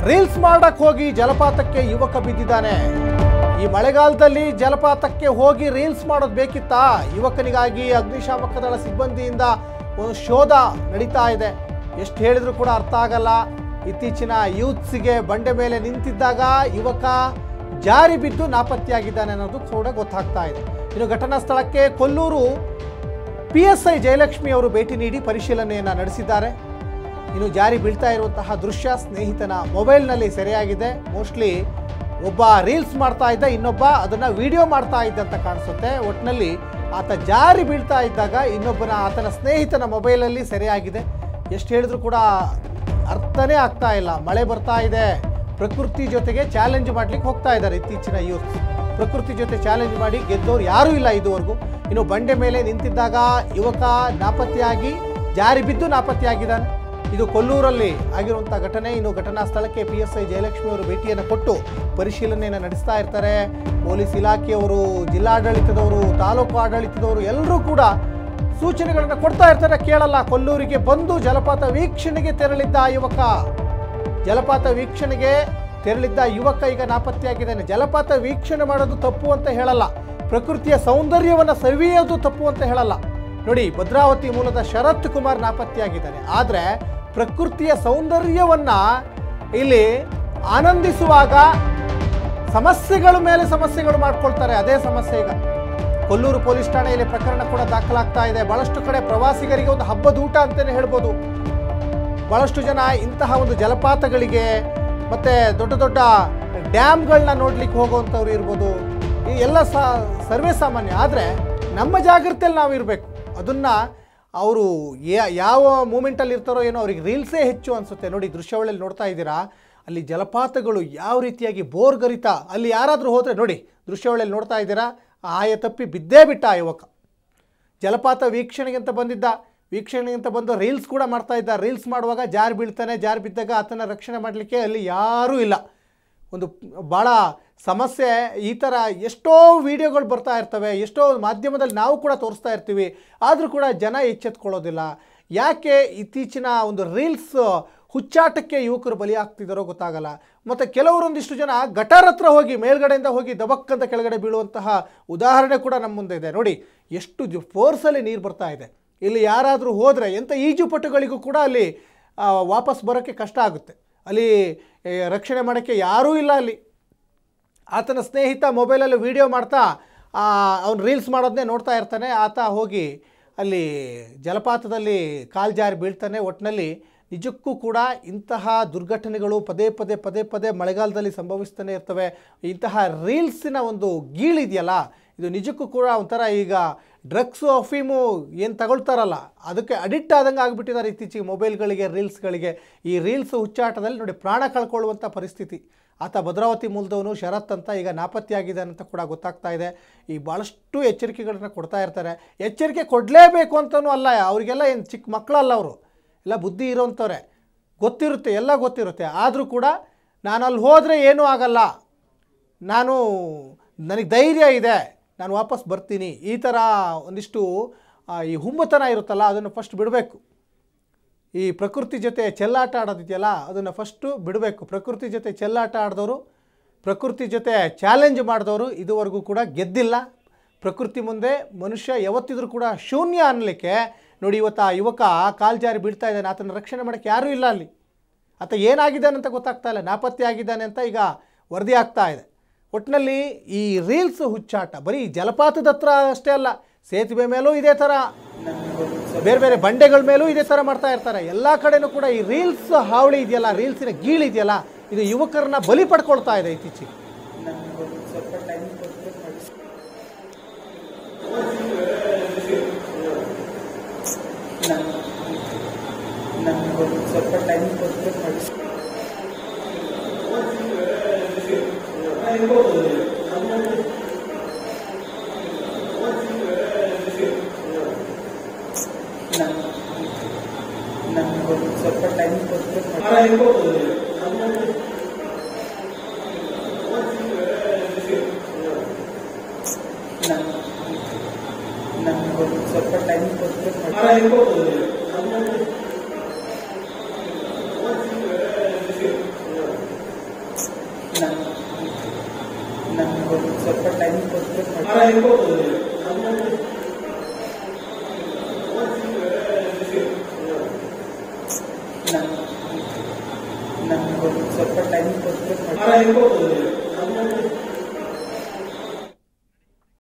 reels ಮಾಡಕ್ ಹೋಗಿ ಜಲಪಾತಕ್ಕೆ ಯುವಕ ಬಿದ್ದಿದ್ದಾನೆ ಈ ಮಳೆಗಾಲದಲ್ಲಿ ಜಲಪಾತಕ್ಕೆ ಹೋಗಿ ರೀಲ್ಸ್ ಮಾಡೋದು ಬೇಕಿತ್ತಾ ಯುವಕನಿಗಾಗಿ ಅಗ್ನಿಶಾಮಕ ದಳ ಸಿಬ್ಬಂದಿಯಿಂದ ಒಂದು ಶೋಧ ನಡೀತಾ ಇದೆ ಎಷ್ಟು ಹೇಳಿದ್ರು ಕೂಡ ಅರ್ಥ ಆಗಲ್ಲ ಇತ್ತೀಚಿನ ಯೂತ್ಸ್ಗೆ ಬಂಡೆ ಮೇಲೆ ನಿಂತಿದ್ದಾಗ ಯುವಕ ಜಾರಿ ಬಿದ್ದು ನಾಪತ್ತೆಯಾಗಿದ್ದಾನೆ ಅನ್ನೋದು ಕೂಡ ಗೊತ್ತಾಗ್ತಾ ಇದೆ ಇನ್ನು ಘಟನಾ ಸ್ಥಳಕ್ಕೆ Kollur P S I Jayalakshmi ಅವರು ಭೇಟಿ ನೀಡಿ ಪರಿಶೀಲನೆಯನ್ನು ನಡೆಸಿದ್ದಾರೆ ಇನ್ನು ಜಾರಿ ಬೀಳ್ತಾ ಇರುವಂತಹ ದೃಶ್ಯ ಸ್ನೇಹಿತನ ಮೊಬೈಲ್ನಲ್ಲಿ ಸೆರೆಯಾಗಿದೆ ಮೋಸ್ಟ್ಲಿ ಒಬ್ಬ ರೀಲ್ಸ್ ಮಾಡ್ತಾ ಇದ್ದ ಇನ್ನೊಬ್ಬ ಅದನ್ನ ವಿಡಿಯೋ ಮಾಡ್ತಾ ಇದ್ದ ಅಂತ ಕಾಣಿಸುತ್ತೆ ಒಟ್ಟಿನಲ್ಲಿ ಆತ ಜಾರಿ ಬೀಳ್ತಾ ಇದ್ದಾಗ ಇನ್ನೊಬ್ಬನ ಆತನ ಸ್ನೇಹಿತನ ಮೊಬೈಲಲ್ಲಿ ಸೆರೆಯಾಗಿದೆ ಎಷ್ಟು ಹೇಳಿದ್ರು ಕೂಡ ಅರ್ಥನೇ ಆಗ್ತಾ ಇಲ್ಲ ಮಳೆ ಬರ್ತಾ ಇದೆ ಪ್ರಕೃತಿ ಜೊತೆಗೆ ಚಾಲೆಂಜ್ ಮಾಡ್ಲಿಕ್ಕೆ ಹೋಗ್ತಾ ಇದ್ದಾರೆ ಇತ್ತೀಚಿನ ಯೂತ್ ಪ್ರಕೃತಿ ಜೊತೆ ಚಾಲೆಂಜ್ ಮಾಡಿ ಗೆದ್ದವ್ರು ಯಾರೂ ಇಲ್ಲ ಇದುವರೆಗೂ ಇನ್ನು ಬಂಡೆ ಮೇಲೆ ನಿಂತಿದ್ದಾಗ ಯುವಕ ನಾಪತ್ತೆಯಾಗಿ ಜಾರಿ ಬಿದ್ದು ನಾಪತ್ತೆಯಾಗಿದ್ದಾನೆ ಇದು ಕೊಲ್ಲೂರಲ್ಲಿ ಆಗಿರುವಂಥ ಘಟನೆ ಇನ್ನು ಘಟನಾ ಸ್ಥಳಕ್ಕೆ ಪಿ ಎಸ್ ಐ ಜಯಲಕ್ಷ್ಮಿ ಅವರು ಭೇಟಿಯನ್ನು ಕೊಟ್ಟು ಪರಿಶೀಲನೆಯನ್ನು ನಡೆಸ್ತಾ ಇರ್ತಾರೆ ಪೊಲೀಸ್ ಇಲಾಖೆಯವರು ಜಿಲ್ಲಾಡಳಿತದವರು ತಾಲೂಕು ಆಡಳಿತದವರು ಎಲ್ಲರೂ ಕೂಡ ಸೂಚನೆಗಳನ್ನು ಕೊಡ್ತಾ ಇರ್ತಾರೆ ಕೇಳಲ್ಲ ಕೊಲ್ಲೂರಿಗೆ ಬಂದು ಜಲಪಾತ ವೀಕ್ಷಣೆಗೆ ತೆರಳಿದ್ದ ಆ ಯುವಕ ಜಲಪಾತ ವೀಕ್ಷಣೆಗೆ ತೆರಳಿದ್ದ ಯುವಕ ಈಗ ನಾಪತ್ತೆಯಾಗಿದ್ದಾನೆ ಜಲಪಾತ ವೀಕ್ಷಣೆ ಮಾಡೋದು ತಪ್ಪು ಅಂತ ಹೇಳಲ್ಲ ಪ್ರಕೃತಿಯ ಸೌಂದರ್ಯವನ್ನು ಸವಿಯೋದು ತಪ್ಪು ಅಂತ ಹೇಳಲ್ಲ ನೋಡಿ ಭದ್ರಾವತಿ ಮೂಲದ ಶರತ್ ಕುಮಾರ್ ನಾಪತ್ತೆಯಾಗಿದ್ದಾನೆ ಆದರೆ ಪ್ರಕೃತಿಯ ಸೌಂದರ್ಯವನ್ನ ಇಲ್ಲಿ ಆನಂದಿಸುವಾಗ ಸಮಸ್ಯೆಗಳ ಮೇಲೆ ಸಮಸ್ಯೆಗಳು ಮಾಡ್ಕೊಳ್ತಾರೆ ಅದೇ ಸಮಸ್ಯೆ ಈಗ ಕೊಲ್ಲೂರು ಪೊಲೀಸ್ ಠಾಣೆಯಲ್ಲಿ ಪ್ರಕರಣ ಕೂಡ ದಾಖಲಾಗ್ತಾ ಇದೆ ಬಹಳಷ್ಟು ಕಡೆ ಪ್ರವಾಸಿಗರಿಗೆ ಒಂದು ಹಬ್ಬದ ಊಟ ಅಂತಲೇ ಹೇಳ್ಬೋದು ಬಹಳಷ್ಟು ಜನ ಇಂತಹ ಒಂದು ಜಲಪಾತಗಳಿಗೆ ಮತ್ತು ದೊಡ್ಡ ದೊಡ್ಡ ಡ್ಯಾಮ್ಗಳನ್ನ ನೋಡ್ಲಿಕ್ಕೆ ಹೋಗುವಂಥವ್ರು ಇರ್ಬೋದು ಈ ಎಲ್ಲ ಸ ಸರ್ವೇ ಸಾಮಾನ್ಯ ಆದರೆ ನಮ್ಮ ಜಾಗೃತಿಯಲ್ಲಿ ನಾವು ಇರಬೇಕು ಅದನ್ನು ಅವರು ಯಾವ ಮೂಮೆಂಟಲ್ಲಿ ಇರ್ತಾರೋ ಏನೋ ಅವ್ರಿಗೆ ರೀಲ್ಸೇ ಹೆಚ್ಚು ಅನಿಸುತ್ತೆ ನೋಡಿ ದೃಶ್ಯಾವಳಿಯಲ್ಲಿ ನೋಡ್ತಾ ಇದ್ದೀರಾ ಅಲ್ಲಿ ಜಲಪಾತಗಳು ಯಾವ ರೀತಿಯಾಗಿ ಬೋರ್ಗರಿತ ಅಲ್ಲಿ ಯಾರಾದರೂ ಹೋದರೆ ನೋಡಿ ದೃಶ್ಯಾವಳಿಯಲ್ಲಿ ನೋಡ್ತಾ ಇದ್ದೀರಾ ಆಯ ತಪ್ಪಿ ಬಿದ್ದೇ ಬಿಟ್ಟ ಆ ಯುವಕ ಜಲಪಾತ ವೀಕ್ಷಣೆಗೆ ಅಂತ ಬಂದಿದ್ದ ವೀಕ್ಷಣೆಗೆ ಅಂತ ಬಂದು ರೀಲ್ಸ್ ಕೂಡ ಮಾಡ್ತಾ ಇದ್ದ ರೀಲ್ಸ್ ಮಾಡುವಾಗ ಜಾರಿ ಬೀಳ್ತಾನೆ ಜಾರಿ ಬಿದ್ದಾಗ ಆತನ ರಕ್ಷಣೆ ಮಾಡಲಿಕ್ಕೆ ಅಲ್ಲಿ ಯಾರೂ ಇಲ್ಲ ಒಂದು ಭಾಳ ಸಮಸ್ಯೆ ಈ ಥರ ಎಷ್ಟೋ ವಿಡಿಯೋಗಳು ಬರ್ತಾ ಇರ್ತವೆ ಎಷ್ಟೋ ಮಾಧ್ಯಮದಲ್ಲಿ ನಾವು ಕೂಡ ತೋರಿಸ್ತಾ ಇರ್ತೀವಿ ಆದರೂ ಕೂಡ ಜನ ಎಚ್ಚೆತ್ಕೊಳ್ಳೋದಿಲ್ಲ ಯಾಕೆ ಇತ್ತೀಚಿನ ಒಂದು ರೀಲ್ಸ್ ಹುಚ್ಚಾಟಕ್ಕೆ ಯುವಕರು ಬಲಿಯಾಗ್ತಿದ್ದಾರೋ ಗೊತ್ತಾಗಲ್ಲ ಮತ್ತು ಕೆಲವರೊಂದಿಷ್ಟು ಜನ ಗಟಾರ್ ಹತ್ರ ಹೋಗಿ ಮೇಲ್ಗಡೆಯಿಂದ ಹೋಗಿ ದಬಕ್ಕಂತ ಕೆಳಗಡೆ ಬೀಳುವಂತಹ ಉದಾಹರಣೆ ಕೂಡ ನಮ್ಮ ಮುಂದೆ ಇದೆ ನೋಡಿ ಎಷ್ಟು ಜು ಫೋರ್ಸಲ್ಲಿ ನೀರು ಬರ್ತಾ ಇದೆ ಇಲ್ಲಿ ಯಾರಾದರೂ ಹೋದರೆ ಎಂಥ ಈಜುಪಟುಗಳಿಗೂ ಕೂಡ ಅಲ್ಲಿ ಆ, ವಾಪಸ್ ಬರೋಕ್ಕೆ ಕಷ್ಟ ಆಗುತ್ತೆ ಅಲ್ಲಿ ಏ, ರಕ್ಷಣೆ ಮಾಡೋಕ್ಕೆ ಯಾರೂ ಇಲ್ಲ ಅಲ್ಲಿ ಆತನ ಸ್ನೇಹಿತ ಮೊಬೈಲಲ್ಲಿ ವೀಡಿಯೋ ಮಾಡ್ತಾ ಅವನು ರೀಲ್ಸ್ ಮಾಡೋದನ್ನೇ ನೋಡ್ತಾ ಇರ್ತಾನೆ ಆತ ಹೋಗಿ ಅಲ್ಲಿ ಜಲಪಾತದಲ್ಲಿ ಕಾಲು ಜಾರಿ ಬೀಳ್ತಾನೆ ಒಟ್ಟಿನಲ್ಲಿ ನಿಜಕ್ಕೂ ಕೂಡ ಇಂತಹ ದುರ್ಘಟನೆಗಳು ಪದೇ ಪದೇ ಪದೇ ಪದೇ ಮಳೆಗಾಲದಲ್ಲಿ ಸಂಭವಿಸ್ತಾನೆ ಇರ್ತವೆ ಇಂತಹ ರೀಲ್ಸಿನ ಒಂದು ಗೀಳಿದೆಯಲ್ಲ ಇದು ನಿಜಕ್ಕೂ ಕೂಡ ಒಂಥರ ಈಗ ಡ್ರಗ್ಸು ಅಫೀಮು ಏನು ತಗೊಳ್ತಾರಲ್ಲ ಅದಕ್ಕೆ ಅಡಿಕ್ಟ್ ಆದಂಗೆ ಆಗಿಬಿಟ್ಟಿದ್ದಾರೆ ಇತ್ತೀಚೆಗೆ ಮೊಬೈಲ್ಗಳಿಗೆ ರೀಲ್ಸ್ಗಳಿಗೆ ಈ ರೀಲ್ಸ್ ಹುಚ್ಚಾಟದಲ್ಲಿ ನೋಡಿ ಪ್ರಾಣ ಕಳ್ಕೊಳ್ಳುವಂಥ ಪರಿಸ್ಥಿತಿ ಆತ ಭದ್ರಾವತಿ ಮೂಲದವನು ಶರತ್ ಅಂತ ಈಗ ನಾಪತ್ತೆಯಾಗಿದ್ದಾನೆ ಅಂತ ಕೂಡ ಗೊತ್ತಾಗ್ತಾ ಇದೆ ಈ ಭಾಳಷ್ಟು ಎಚ್ಚರಿಕೆಗಳನ್ನ ಕೊಡ್ತಾ ಇರ್ತಾರೆ ಎಚ್ಚರಿಕೆ ಕೊಡಲೇಬೇಕು ಅಂತಲೂ ಅಲ್ಲ ಅವರಿಗೆಲ್ಲ ಏನು ಚಿಕ್ಕ ಮಕ್ಕಳಲ್ಲ ಅವರು ಎಲ್ಲ ಬುದ್ಧಿ ಇರೋವಂಥವ್ರೆ ಗೊತ್ತಿರುತ್ತೆ ಎಲ್ಲ ಗೊತ್ತಿರುತ್ತೆ ಆದರೂ ಕೂಡ ನಾನು ಅಲ್ಲಿ ಹೋದರೆ ಏನೂ ಆಗಲ್ಲ ನಾನು ನನಗೆ ಧೈರ್ಯ ಇದೆ ನಾನು ವಾಪಸ್ ಬರ್ತೀನಿ ಈ ಥರ ಒಂದಿಷ್ಟು ಆ, ಈ ಹುಂಬತನ ಇರುತ್ತಲ್ಲ ಅದನ್ನು ಫಸ್ಟ್ ಬಿಡಬೇಕು ಈ ಪ್ರಕೃತಿ ಜೊತೆ ಚೆಲ್ಲಾಟ ಆಡೋದಿದೆಯಲ್ಲ ಅದನ್ನು ಫಸ್ಟು ಬಿಡಬೇಕು ಪ್ರಕೃತಿ ಜೊತೆ ಚೆಲ್ಲಾಟ ಆಡಿದವರು ಪ್ರಕೃತಿ ಜೊತೆ ಚಾಲೆಂಜ್ ಮಾಡಿದವರು ಇದುವರೆಗೂ ಕೂಡ ಗೆದ್ದಿಲ್ಲ ಪ್ರಕೃತಿ ಮುಂದೆ ಮನುಷ್ಯ ಯಾವತ್ತಿದ್ರೂ ಕೂಡ ಶೂನ್ಯ ಅನ್ನಲಿಕ್ಕೆ ನೋಡಿ ಇವತ್ತು ಆ ಯುವಕ ಕಾಲ್ ಜಾರಿ ಬೀಳ್ತಾ ಇದ್ದಾನೆ ಆತನ ರಕ್ಷಣೆ ಮಾಡೋಕ್ಕೆ ಯಾರೂ ಇಲ್ಲ ಅಲ್ಲಿ ಆತ ಏನಾಗಿದ್ದಾನೆ ಅಂತ ಗೊತ್ತಾಗ್ತಾ ಇಲ್ಲ ನಾಪತ್ತೆ ಆಗಿದ್ದಾನೆ ಅಂತ ಈಗ ವರದಿ ಆಗ್ತಾ ಇದೆ ಒಟ್ಟಿನಲ್ಲಿ ಈ ರೀಲ್ಸ್ ಹುಚ್ಚಾಟ ಬರೀ ಜಲಪಾತದ ಹತ್ರ ಅಷ್ಟೇ ಅಲ್ಲ ಸೇತುವೆ ಮೇಲೂ ಇದೇ ಥರ ಬೇರೆ ಬೇರೆ ಬಂಡೆಗಳ ಮೇಲೂ ಇದೇ ಥರ ಮಾಡ್ತಾ ಇರ್ತಾರೆ ಎಲ್ಲ ಕಡೆನೂ ಕೂಡ ಈ ರೀಲ್ಸ್ ಹಾವಳಿ ಇದೆಯಲ್ಲ ರೀಲ್ಸಿನ ಗೀಳು ಇದೆಯಲ್ಲ ಇದು ಯುವಕರನ್ನ ಬಲಿ ಪಡ್ಕೊಳ್ತಾ ಇದೆ ಇತ್ತೀಚೆಗೆ ನನಗೊಂದು ಸ್ವಲ್ಪ ಟೈಮ್ ಕೊಟ್ಟರೆ ಮಾಡಿ ನನಗೊಂದು ಸ್ವಲ್ಪ ಟೈಮ್ ಕೊಟ್ಟರೆ ಮಾಡಿ ನನಗೊಂದು ಸ್ವಲ್ಪ ಟೈಮ್ ಕೊಟ್ಟರೆ ಮಾಡಿ ನನಗೊಂದು ಸ್ವಲ್ಪ ಟೈಮ್ ಕೊಟ್ಟರೆ ನನಗೊಂದು ಸ್ವಲ್ಪ ಟೈಮ್ ಕೊಟ್ಟರೆ